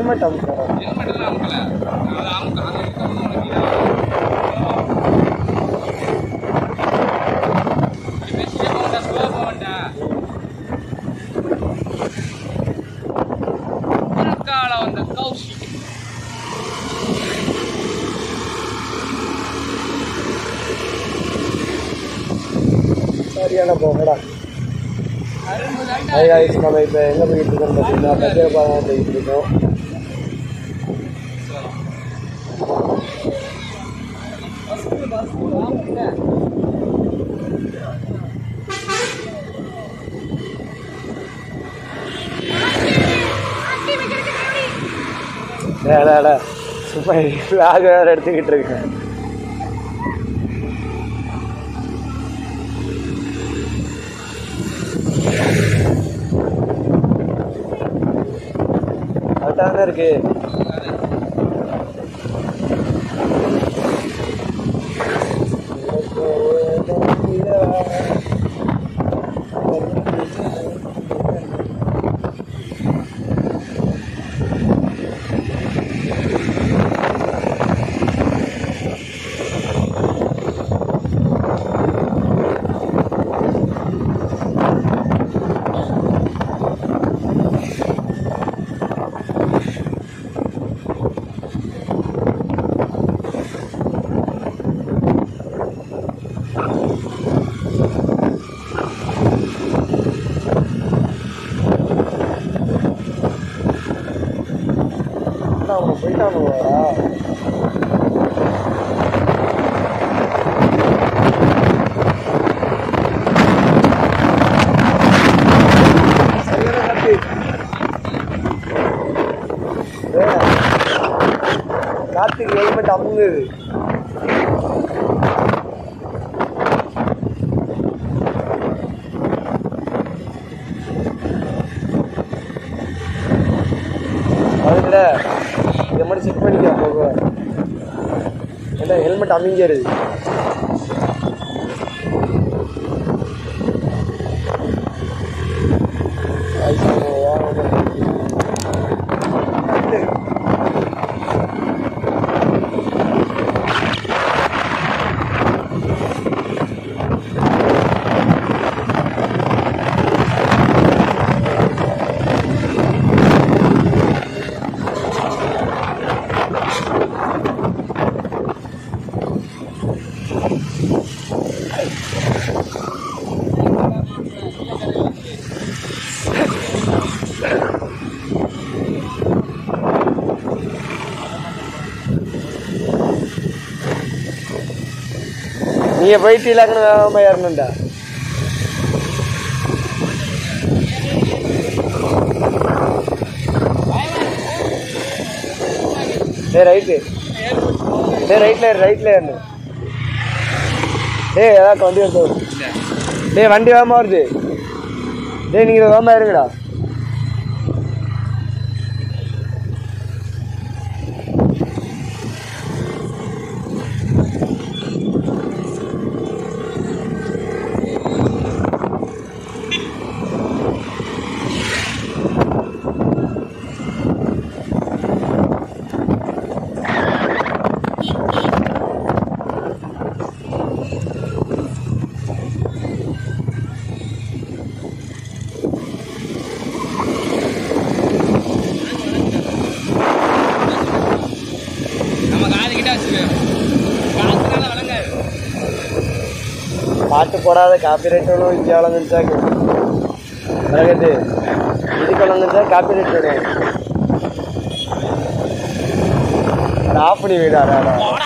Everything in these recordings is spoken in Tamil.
ஹெல்மெட் அமுக்கிறோம் ஹெல்மெட்டெல்லாம் அமுக்கல அது அமுக்க அங்கே இருக்கவங்க பேசிட்டே போகண்டா ஸ்லோவாக போகண்டா உனக்கால வந்த கௌஷிக் சரியான போகடா அரும்புதாண்டா ஹை காய்ஸ் நம்ம இப்போ எங்கே போயிட்டு இருக்கோம் பார்த்தீங்கன்னா பத்திரப்பாதான் போயிட்டு இருக்கோம் டேடா சும்மா ஃப்ளாக் வேறு எடுத்துக்கிட்டு இருக்கேன் கரெக்டாக தானே இருக்கு அவங்க போயிட்டானுங்களா சரியான காத்து. ஏய், காத்துக்கு ஹெல்மெட் அமுங்குது அதுல இதை மாதிரி செக் பண்ணிக்க போக ஏன்னா ஹெல்மெட் அமைஞ்சிருது நீங்க போயிட்டு இல்லாக்கணும் வேகமா ஏறணும்டா டேய் ரைட்டு டேய் ரைட்ல ஏறு ரைட்ல ஏறணும் டேய் ஏதாவது வண்டி வருது டேய் வண்டி வேகமா வருது டேய் நீங்க வேகமா இருங்கடா நம்ம காது கிட்ட வச்சுக்கோ காத்துனால வழங்காது பாட்டு போடாத காப்பி ரைட் வேணும் இங்கே வழங்குச்சாக்கு பிறகு இதுக்கு வழங்குச்சா காப்பி ரைட் வேணும் அதை ஆஃப் பண்ணி விடு அடா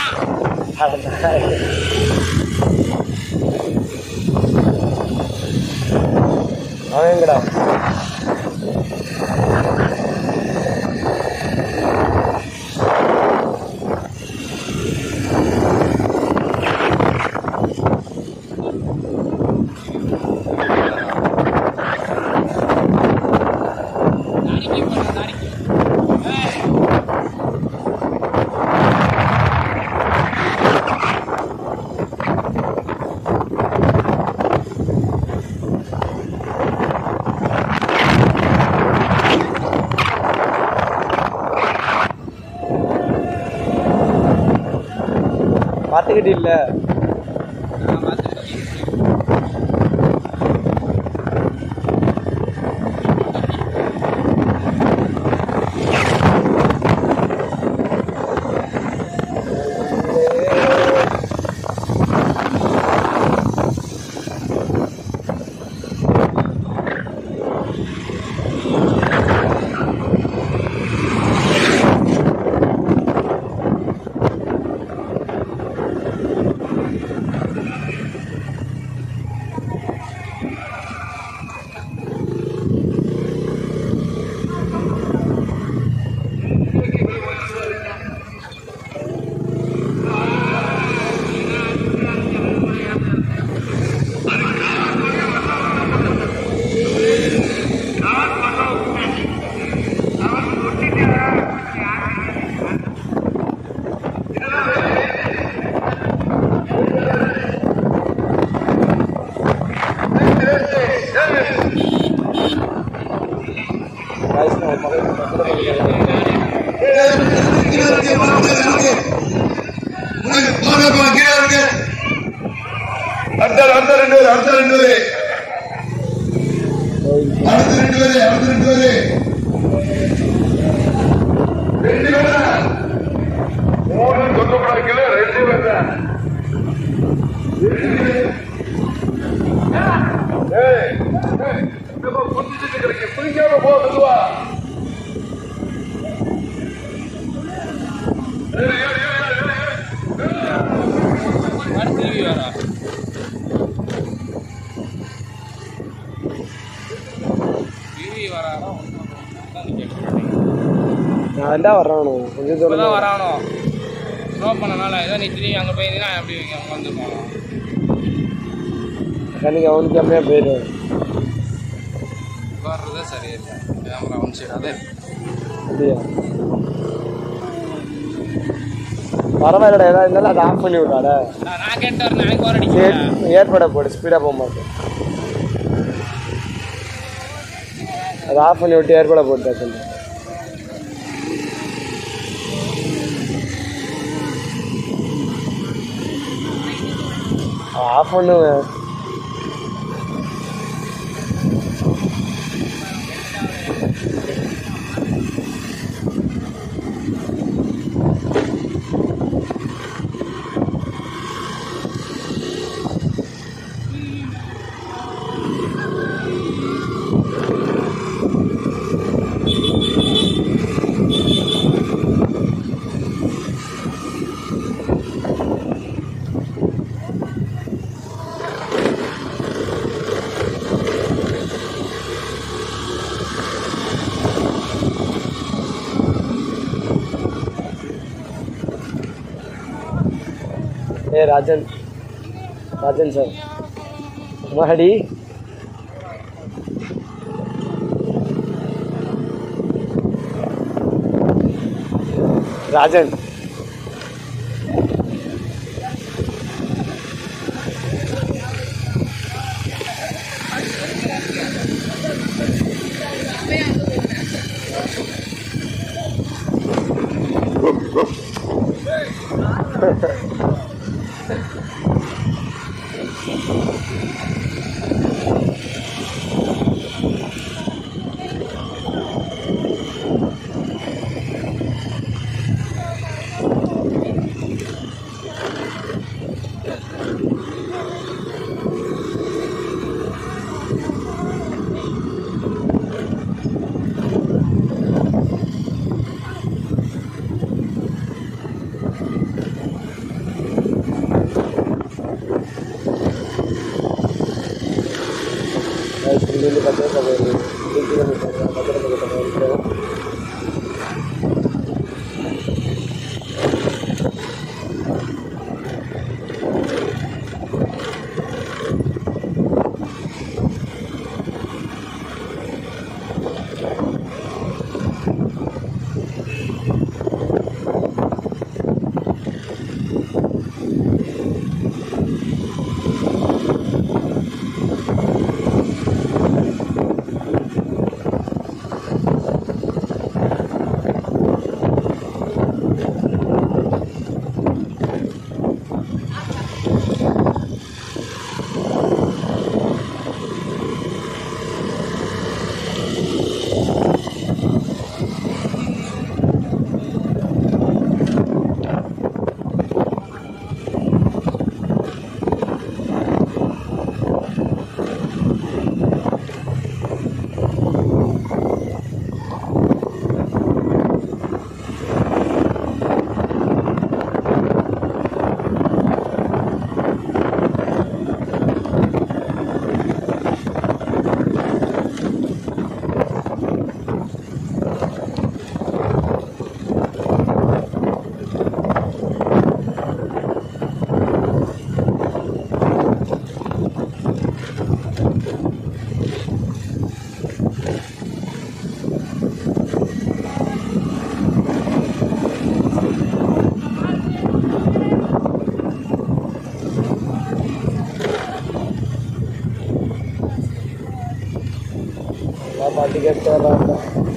அவன் எங்கடா தாடிக்கு போடா தாடிக்கு ஏய், பார்த்துக்கிட்டு இல்லை நான் பார்த்துட்டு Guys, நம்ம பக்கத்துல பக்கத்துல போய் அடுத்த அடுத்த ரெண்டு பேர் அடுத்த ரெண்டு பேர் அடுத்த ரெண்டு பேர் அடுத்த ரெண்டு பேர் ரெண்டு பேர் தான். மூணு சொல்லக்கூடாது ரெண்டு பேர் தான். ரெண்டு பேர். ஏய், ஏய், என்னப்பா புரிஞ்சுட்டு இருக்கிறீங்க? புரிஞ்சாம போ, மெதுவா. ஏய், ஏய், ஏய், ஏய், ஏய். அடுத்து திரும்பி வரா திரும்பி வராரா நான் ரெண்டா வர்றானு கொஞ்சம் இப்போதான் தூரம் வரானோ ஸ்லோ பண்ணனால ஏதோ நீ திரும்பி அங்கே போயிருந்தீங்கன்னா எப்படி அங்கே வந்து போகலாம் கண்ணுக்கு அவனுக்கு கம்மியாக போயிடும் வர்றதே சரியில்லை கேமரா ஒன் சைடு அதே அப்படியா பரவாயில்லடா ஏதாவது இருந்தாலும் அதை ஆஃப் பண்ணி விடாட நான் நான் கேட்டு வரேன் எனக்கு வர அடிக்கிறேன் ஏற்பட போடு ஸ்பீடாக போக மாட்டேன் அதை ஆஃப் பண்ணி விட்டு ஏற்பட போட்டு டக்குன்னு ஆஃப் பண்ணுவேன் ஏ ராஜன் ராஜன் சார் மாடி ராஜன் டிக்கெட் வர்றாங்க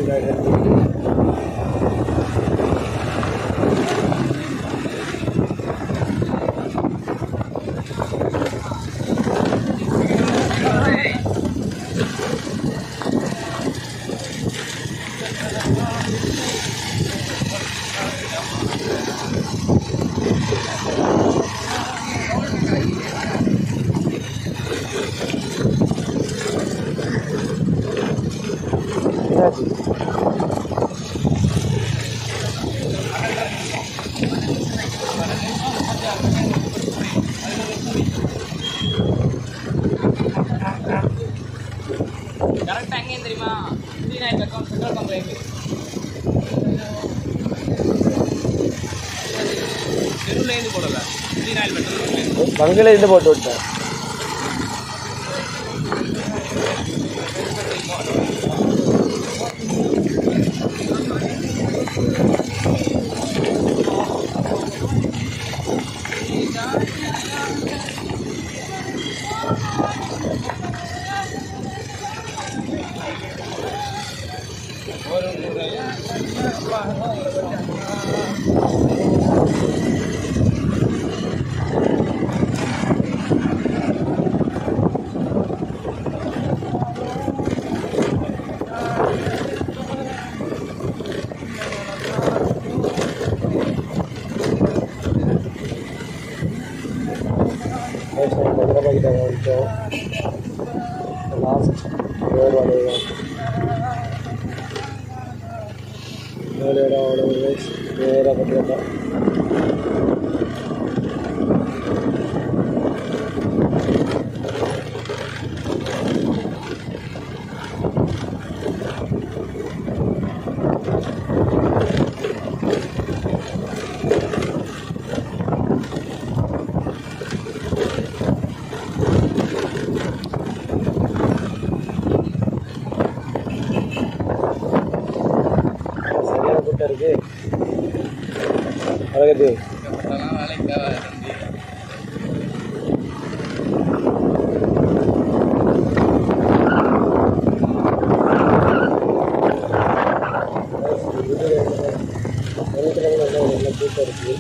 என்னாச்சு கரெக்டாக எங்கேயும் தெரியுமா இந்தியன் ஆயில் பக்கம் பெட்ரோல் பங்க் எங்கே தெருவுலேருந்து போடல இந்தியன் ஆயில் பெட்ரோல் பங்க் பங்கில் இருந்து போட்டு விட்டேன் பத்திரமாக்கிட்டாங்க கொஞ்சம் லாஸ்ட் வேறு வளையம் ஏழு இடம் அவ்வளோ நேராக பத்திரமா சரியான கூட்டம் இருக்கு அழகது அதெல்லாம் வேலைக்கு தேவை வெள்ளிக்கிழமை நல்லா நல்ல கூட்டம் இருக்கு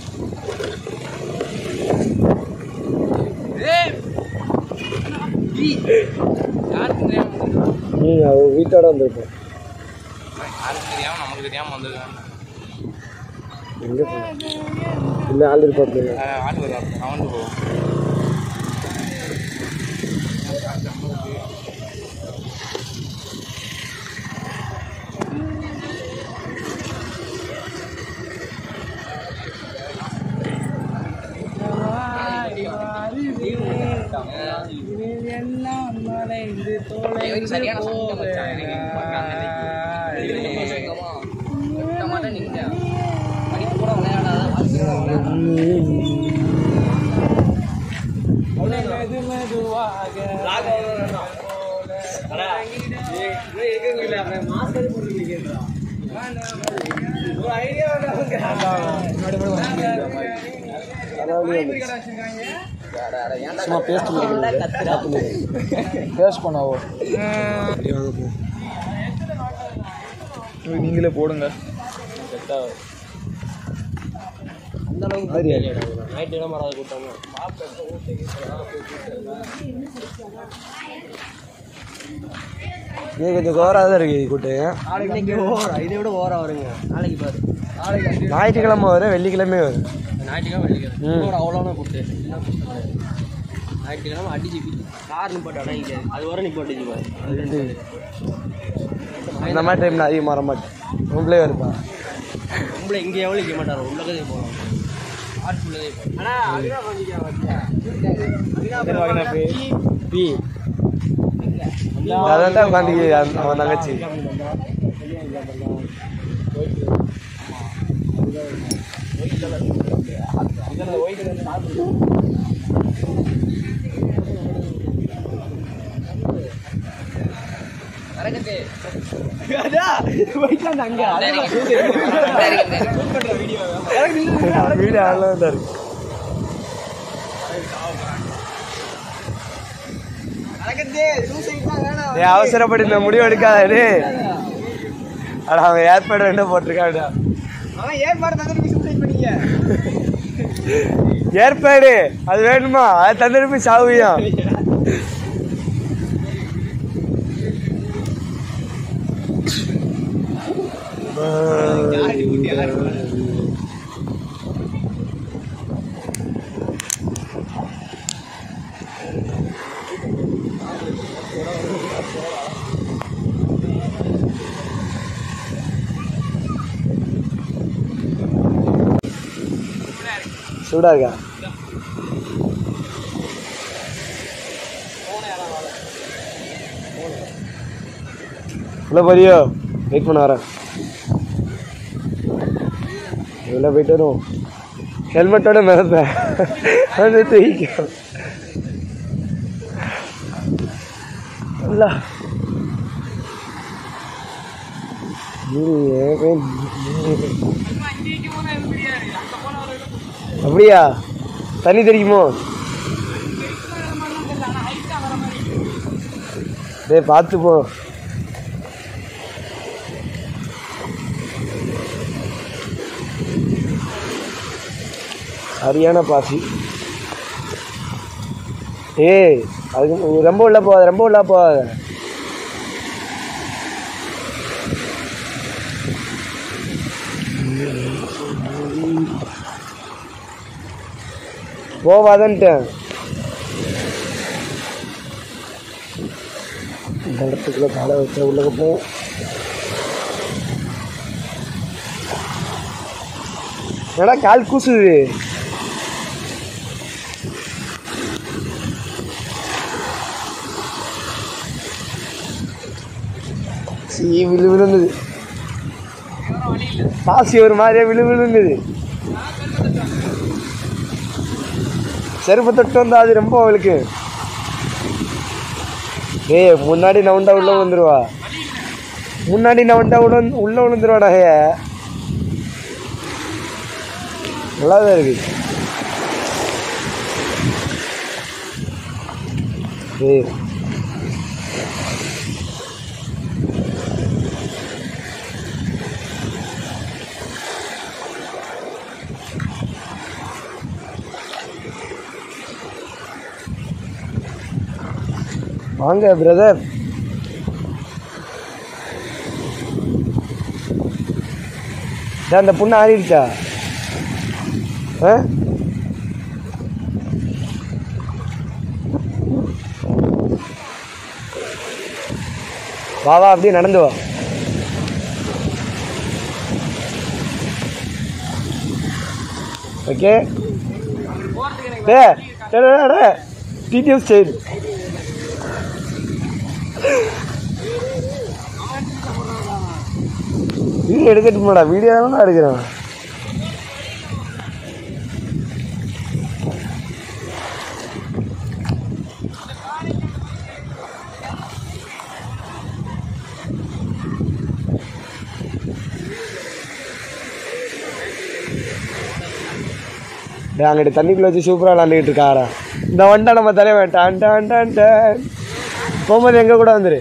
யாருக்கு தெரியாம ம் அவ வீட்டோட வந்திருப்போம் யாருக்கு தெரியாம நமக்கு தெரியாம வந்திருக்காங்க எங்கே இல்லை ஆள் இருப்பாப்ல ஆள் வருவாங்க அவன் வந்து போவோம் சரியான சவுண்ட் மச்சான் எனக்கு படிப்பு கூட சும்மா பேஸ்ட் பேஸ்ட் பண்ணாவோ நீங்களே போடுங்க அந்த அளவுக்கு நைட்டு இடம் வராது கூட்டம் இது கொஞ்சம் ஓவராக தான் இருக்குது கூட்டம் நாளைக்கு ஓவரா இதை விட ஓவரா வருங்க நாளைக்கு பாரு ஞாயிற்றுக்கிழமை வரும் வெள்ளிக்கிழமை வரும் ஞாயிற்றுக்கிழமை வெள்ளிக்கிழமை ம். ஒரு அவ்வளோனா கூட்டு ஞாயிற்றுக்கிழமை அடிச்சு கார் நிப்பாட்டு அடைக்க அது வர நிப்பாட்டு பாரு அந்த மாதிரி டைமில் அதிகமாக வர மாட்டேன் உங்களே இருப்பா உங்களை இங்கே எவ்வளோ நிற்க மாட்டார் உள்ளதே போகலாம் ஆர்ட் உள்ளதே பி அதான் தான் உட்காந்து அவன் தங்கச்சி வீடு ஆளெல்லாம் தான் இருக்கு டேய் அவசரப்பட்டு இந்த முடிவு எடுக்காத டேய் அட அவன் ஏற்பாடு ரெண்டும் போட்டிருக்காடா ஏற்பாடு அது வேணுமா அது தந்துருப்பி சாவியம் சூடா இருக்கா உள்ள போறியோ வெயிட் பண்ண வரேன் உள்ள போயிட்டு வரும் ஹெல்மெட்டோட மிதப்பேன் வந்து தூக்கிக்க அல்லா இரு, ஏன் அப்படியா தண்ணி தெரியுமோ டேய் பார்த்து போ சரியான பாசி ஏய் அதுக்கு ரொம்ப உள்ள போகாத ரொம்ப உள்ள போகாத போவாதன்ட்டேன் இந்த இடத்துக்குள்ள காலை வச்ச உள்ளக போ என்னடா கால் கூசுது சீ விழு விழுந்தது பாசி ஒரு மாதிரியா விழு விழுந்தது செருப்பு தொட்டு வந்தா அது ரொம்ப அவளுக்கு ஏய் முன்னாடி நவுண்டா உள்ள விழுந்துருவா முன்னாடி நவுண்டா உள்ள உள்ள விழுந்துருவாடா ஹே நல்லாதான் இருக்கு ஏய் வாங்க பிரதர் அந்த பொண்ணு ஆடிடுச்சா ஆ வா வா அப்படியே நடந்து வா ஓகே டே டிடிஎஸ் செய்யுது வீடியோ எடுக்கட்டுமாடா வீடியோ தான் எடுக்கிறேன் டேய், அங்கிட்டு தண்ணிக்குள்ள வச்சு சூப்பராக விளாண்டுக்கிட்டு இருக்காரா இந்த வண்டா நம்ம தலைவன் டான் டான் டான் டான் போகும்போது எங்க கூட வந்துரு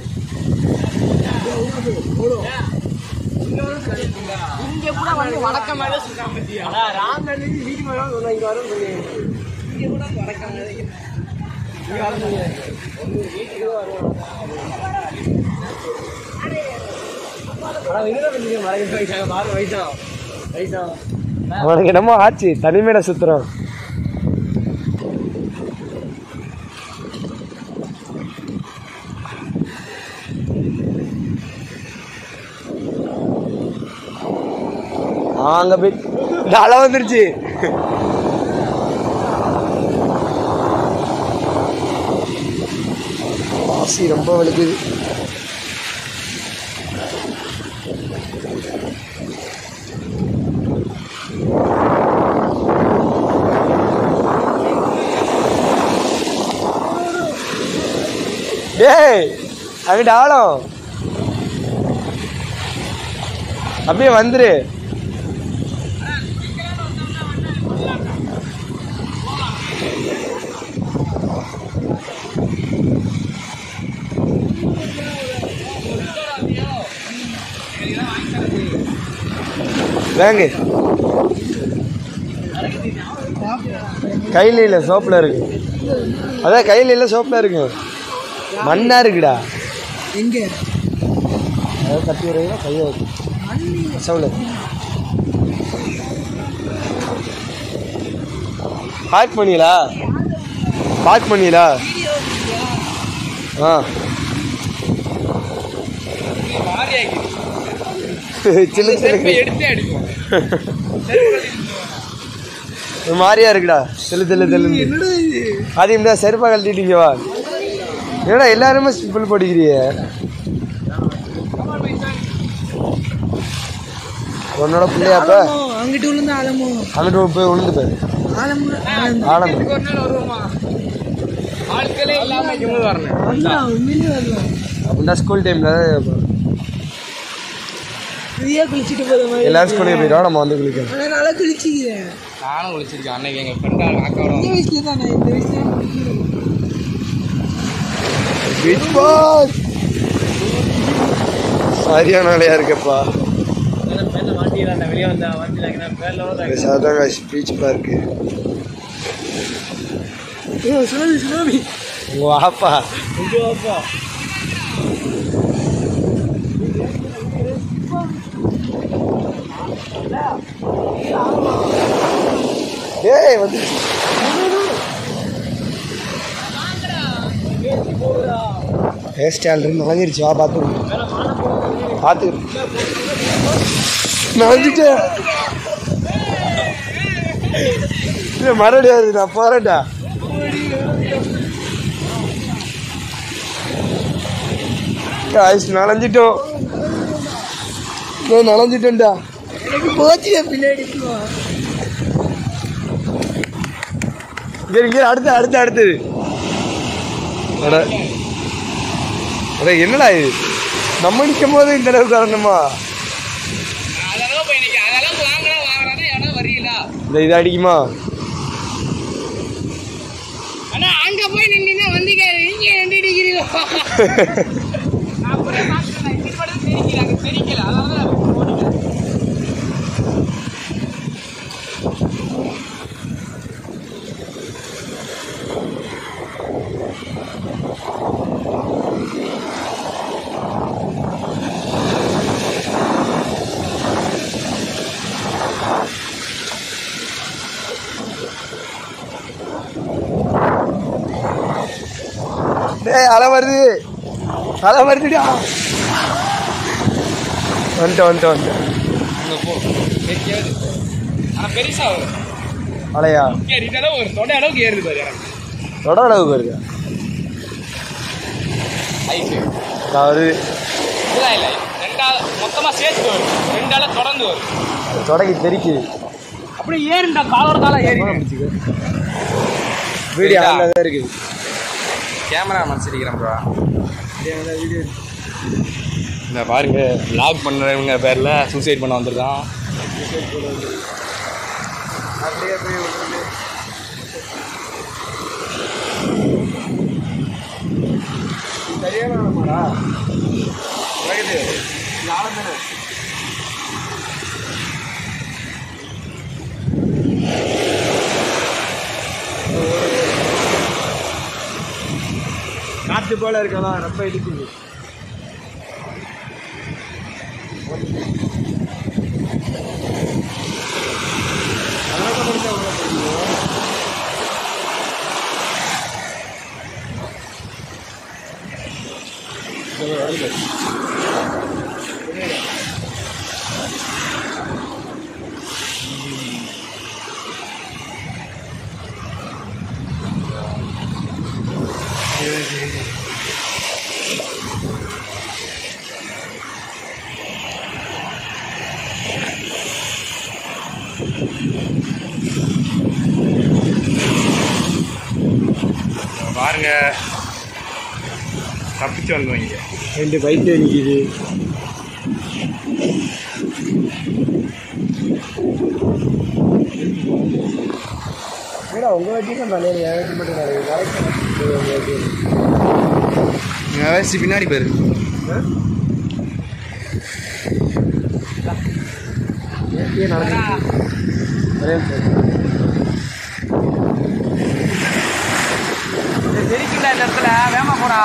அவனுக்கு என்னமோ ஆச்சு தனிமையில சுத்துறோம் ஆ, அங்க போய் இந்த அலை வந்துருச்சு வாசி ரொம்ப வலிக்குது டேய் அங்கிட்ட ஆழம் அப்படியே வந்துரு வேங்க கையில் இல்லை சோப்பில் இருக்கு அதான் கையில் இல்லை சோப்பில் இருக்கு மண்ணா இருக்குடா எங்க அதாவது கட்டி வரீங்களா கையை வச்சு சவுல பார்க் பண்ணீங்களா பார்க் பண்ணீங்களா ஆ மாறி ஆகி சின்ன செருப்பை சின்ன எடுத்தே அடிக்கும் ஒரு மாதிரியா இருக்குடா தெல்லு தெல்லு தெல்லு என்னடா இது ஆதியம் தான் செருப்பா கழட்டிட்டீங்க வா என்னடா எல்லாருமே புல் போட்டுக்கிறிய உன்னோட பிள்ளையாப்ப ஆலமோ, அங்கிட்டு விழுந்த ஆலமோ அங்கிட்டு போய் விழுந்து போய் ஆலமோ ஆலம் இதுக்கு ஒரு நாள் வருவோமா ஆட்களே இல்லாம இருக்கும்போது வரணும் வரலாம் உண்மையிலே வரலாம் அப்படின்னா ஸ்கூல் டைமில் ஃப்ரீயா குளிச்சுட்டு போற மாதிரி எல்லாரும் ஸ்கூலுக்கு போயிடுவோம் நம்ம வந்து குளிக்கணும் ஆனா நல்லா குளிச்சிக்கிறேன் நானும் ஒழிச்சிருக்கேன் அன்னைக்கு எங்க ஃப்ரெண்டா அக்காவோட இந்த வயசுல தான் நான் இந்த வயசுல பீச் பாஸ் சரியான வேலையா இருக்கப்பா வெளியே வந்தா வண்டியில் சாதாரண பீச் பார்க்கு சுனாமி சுனாமி உங்க வாப்பா ஏய் வந்து ஹேர் ஸ்டைல் இருந்து நனைஞ்சிருச்சு வா பார்த்து பார்த்து நனைஞ்சிட்டேன் இல்லை மறுபடியும் வருது நான் போறேன்டா ஐஸ் நனைஞ்சிட்டோம் நான் நனைஞ்சிட்டேன்டா எனக்கு போச்சு பின்னாடி போ. இங்க இங்க அடுத்து அடுத்து அடுத்தது அட அட என்னடா இது நம்ம நிற்கும் போது இந்த அளவுக்கு வரணுமா அதெல்லாம் போய் இன்னைக்கு அதெல்லாம் வாங்கினா வாங்குறானே எவனா வரீங்களா இந்த இது அடிக்குமா ஆனா அங்க போய் நின்னா வந்திக்காரு இங்க எந்த டிகிரில நான் அப்படியே பாத்துறேன் இங்க கூட தெரிக்கல அங்க தெரிக்கல அதனால ஓடிட்டேன் டேய் அலை வருது அலை வருதுடா வந்துட்டேன் வந்துட்டேன் வந்துட்டேன் அங்க போ தெரியாது ஆனா பெருசா வரும் அலையா ஏறி இதெல்லாம் ஒரு தொட அளவுக்கு ஏறுது பாரு எனக்கு தொட அளவுக்கு வருது ஐஸு நான் வருது இதெல்லாம் இல்லை ரெண்டாவது மொத்தமா சேர்த்து வரும் ரெண்டால தொடர்ந்து வரும் தொடங்கி தெரிக்குது அப்படியே ஏறுண்டா காலோட காலம் ஏறி வீடியோ ஆன்ல தான் இருக்குது கேமரா மனசிருக்கிறேன் ப்ரோ இந்த பாருங்க லாக் பண்ணுறவங்க பேரில் சூசைட் பண்ண வந்திருக்கான் அப்படியே போய் விழுந்து. இது சரியான ஆழமாடா உலகத்து இது ஆழம் தானே காற்று போல இருக்கலாம் ரொம்ப இடிக்குது அதனால முடிஞ்சா உள்ள தெரியும் பாருங்க தப்பிச்சு வந்தவங்க ரெண்டு பைக் நிற்கிது ஏடா உங்கள் வட்டி தான் தலையில் என் வட்டி மட்டும் தலையில் வயசு பின்னாடி பேரு இங்கேயே நடக்குது ஒரே நிமிஷம். தெரிக்கல இந்த இடத்துல வேமா போடா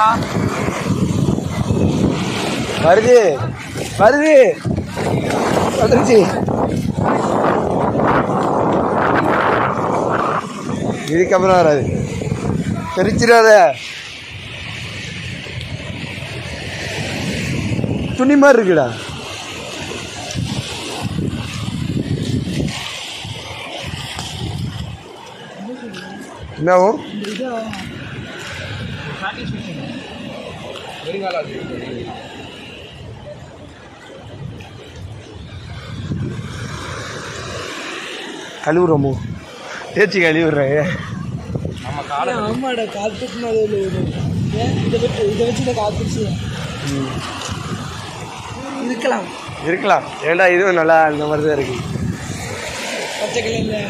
வருது வருது வந்துருச்சு இதுக்கப்புறம் வராது தெரிச்சிடாத துணி மாதிரி இருக்குடா என்னவும் கழுவுறோமோ தேய்ச்சி கழுவுறேன் ஆமாடா கால் தூக்குனது இல்லை இது. ஏன் இதை வச்சு இதை வச்சு இதை கால் பிடிச்சி இருக்கலாம் இருக்கலாம் ஏன்டா இதுவும் நல்லா அந்த மாதிரி தான் இருக்கு பச்சை கலர்ல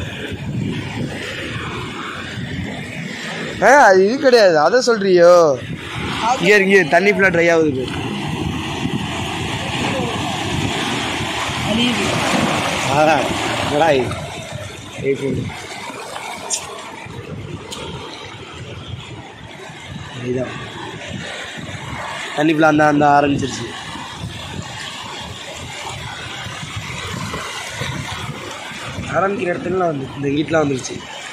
ஆ அது இது கிடையாது அதை சொல்றியோ இங்கே இங்கே தண்ணி ஃபுல்லாக ட்ரை ஆகுது பாரு. அழியுது அதான் என்னடா இது ஏய் போடு. இதான் தண்ணி ஃபுல்லாக அந்த அந்த ஆரம்பிச்சிருச்சு ஆரம்பிக்கிற இடத்துலலாம் வந்து இந்த வீட்டில் வந்துருச்சு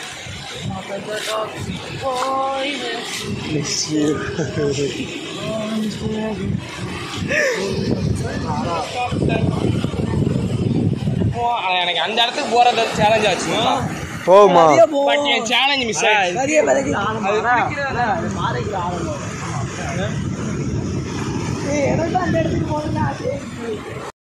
எனக்கு அந்த இடத்துக்கு போறது சேலஞ்ச் ஆச்சு போகுமா பட் என் சேலஞ்ச் மிஸ் ஆயிடுச்சு நிறைய விலைக்கு ஏய் எனக்கு அந்த இடத்துக்கு போகணும்னா அதே